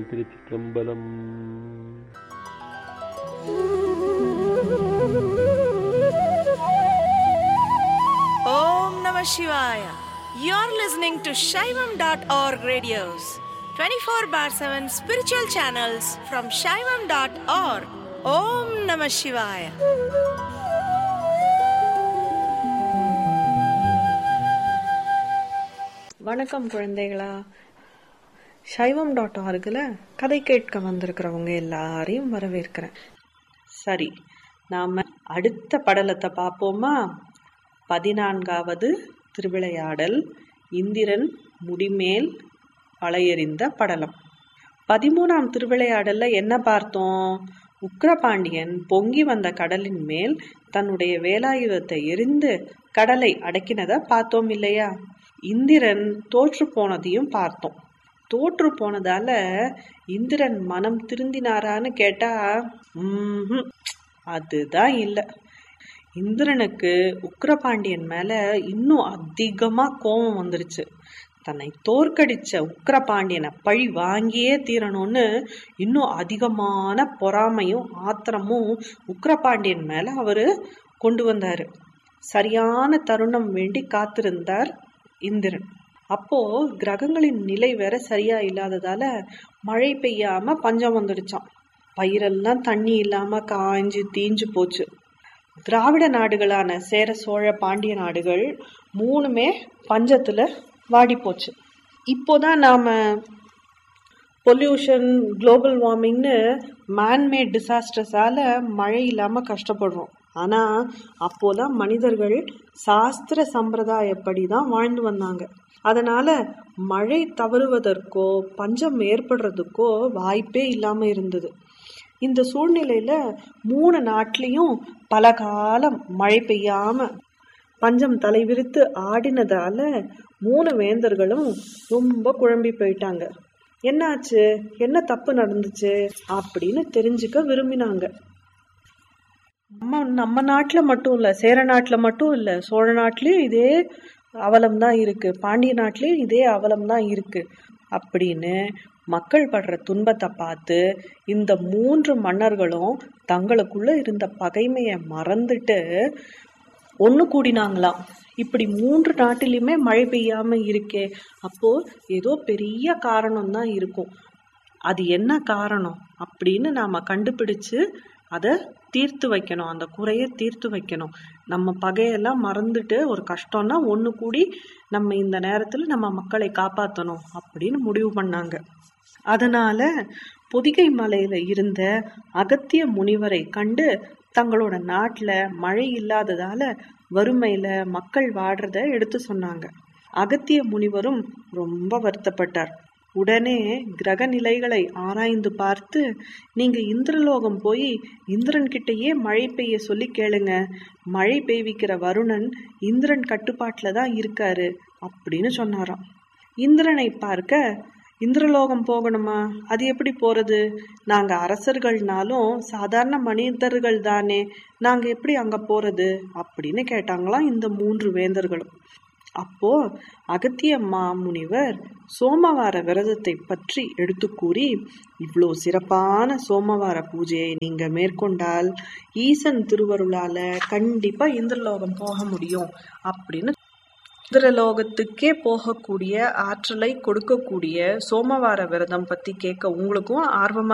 Thiruchitrambalam Om Namah Shivaya. You're listening to Shaivam.org radios, 24 bar 7 spiritual channels from Shaivam.org. Om Namah Shivaya. வணக்கம் குழந்தைகளா சைவம் dot ஆர்கில் கதை கேட்க வந்திருக்கிறவங்க எல்லாரையும் வரவேற்கிறேன் சரி நாம அடுத்த படலத்தை பார்ப்போமா பதினான்காவது திருவிளையாடல் இந்திரன் முடிமேல் வளையறிந்த படலம் பதிமூணாம் திருவிளையாடல்ல என்ன பார்த்தோம் உக்கிரபாண்டியன் பொங்கி வந்த கடலின் மேல் தன்னுடைய வேலாயுதத்தை எரிந்து கடலை அடக்கினதை பார்த்தோம் இல்லையா இந்திரன் தோற்று போனதையும் பார்த்தோம் தோற்று போனதால இந்திரன் மனம் திருந்தினாரான்னு கேட்டா ம்ஹும், அதுதான் இல்லை இந்திரனுக்கு உக்கிரபாண்டியன் மேல இன்னும் அதிகமா கோபம் வந்துருச்சு தன்னை தோற்கடிச்ச உக்கிரபாண்டியனை பழி வாங்கியே தீரணும்னு இன்னும் அதிகமான பொறாமையும் ஆத்திரமும் உக்கிரபாண்டியன் மேல அவரு கொண்டு வந்தாரு சரியான தருணம் வேண்டி காத்திருந்தார் இந்திரன் அப்போ கிரகங்களின் நிலை வேற சரியா இல்லாததால மழை பெய்யாம பஞ்சம் வந்துடுச்சாம் பயிரெல்லாம் தண்ணி இல்லாம காய்ஞ்சு தீஞ்சு போச்சு திராவிட நாடுகளான சேர சோழ பாண்டிய நாடுகள் மூணுமே பஞ்சத்துல வாடி போச்சு இப்போதான் நாம பொல்யூஷன் குளோபல் வார்மிங்னு மேன்மேட் டிசாஸ்டர்ஸால மழை இல்லாம கஷ்டப்படுறோம் ஆனா அப்போலாம் மனிதர்கள் சாஸ்திர சம்பிரதாயப்படி தான் வாழ்ந்து வந்தாங்க அதனால மழை தவறுவதற்கோ பஞ்சம் ஏற்படுறதுக்கோ வாய்ப்பே இல்லாம இருந்தது இந்த சூழ்நிலையில மூணு நாட்டிலையும் பல காலம் மழை பெய்யாம பஞ்சம் தலைவிரித்து ஆடினதால மூணு வேந்தர்களும் ரொம்ப குழம்பி போயிட்டாங்க என்னாச்சு என்ன தப்பு நடந்துச்சு அப்படின்னு தெரிஞ்சுக்க விரும்பினாங்க நம்ம நம்ம நாட்டுல மட்டும் இல்ல சேர நாட்டுல மட்டும் இல்ல சோழ நாட்டிலயும் இதே அவலம் தான் இருக்கு பாண்டிய நாட்டிலயும் இதே அவலம் தான் இருக்கு அப்படின்னு மக்கள் படுற துன்பத்தை பார்த்து இந்த மூன்று மன்னர்களும் தங்களுக்குள்ள இருந்த பகைமையை மறந்துட்டு ஒன்று கூடினாங்களாம் இப்படி மூன்று நாட்டிலையுமே மழை பெய்யாம இருக்கே அப்போ ஏதோ பெரிய காரணம் தான் இருக்கும் அது என்ன காரணம் அப்படின்னு நாம கண்டுபிடிச்சு அதை தீர்த்து வைக்கணும் அந்த குறைய தீர்த்து வைக்கணும் நம்ம பகையெல்லாம் மறந்துட்டு ஒரு கஷ்டம்னா ஒன்று கூடி நம்ம இந்த நேரத்தில் நம்ம மக்களை காப்பாற்றணும் அப்படின்னு முடிவு பண்ணாங்க அதனால பொதிகை மலையில இருந்த அகத்திய முனிவரை கண்டு தங்களோட நாட்டுல மழை இல்லாததால வறுமையில மக்கள் வாடுறத எடுத்து சொன்னாங்க அகத்திய முனிவரும் ரொம்ப வருத்தப்பட்டார் உடனே கிரக நிலைகளை ஆராய்ந்து பார்த்து நீங்க இந்திரலோகம் போய் இந்திரன் கிட்டயே மழை பெய்ய சொல்லி கேளுங்க மழை பெய்விக்கிற வருணன் இந்திரன் கட்டுப்பாட்டுல தான் இருக்காரு அப்படின்னு சொன்னாராம் இந்திரனை பார்க்க இந்திரலோகம் போகணுமா அது எப்படி போறது நாங்க அரசர்கள்னாலும் சாதாரண மனிதர்கள் தானே நாங்க எப்படி அங்க போறது அப்படின்னு கேட்டாங்களாம் இந்த மூன்று வேந்தர்களும் அப்போ அகத்திய மாமுனிவர் சோமவார விரதத்தை பற்றி எடுத்து கூறி இவ்வளோ சிறப்பான சோமவார பூஜையை நீங்க மேற்கொண்டால் ஈசன் திருவருளால கண்டிப்பா இந்திரலோகம் போக முடியும் அப்படின்னு இந்திரலோகத்துக்கே போகக்கூடிய ஆற்றலை கொடுக்கக்கூடிய சோமவார விரதம் பத்தி கேட்க உங்களுக்கும் ஆர்வமா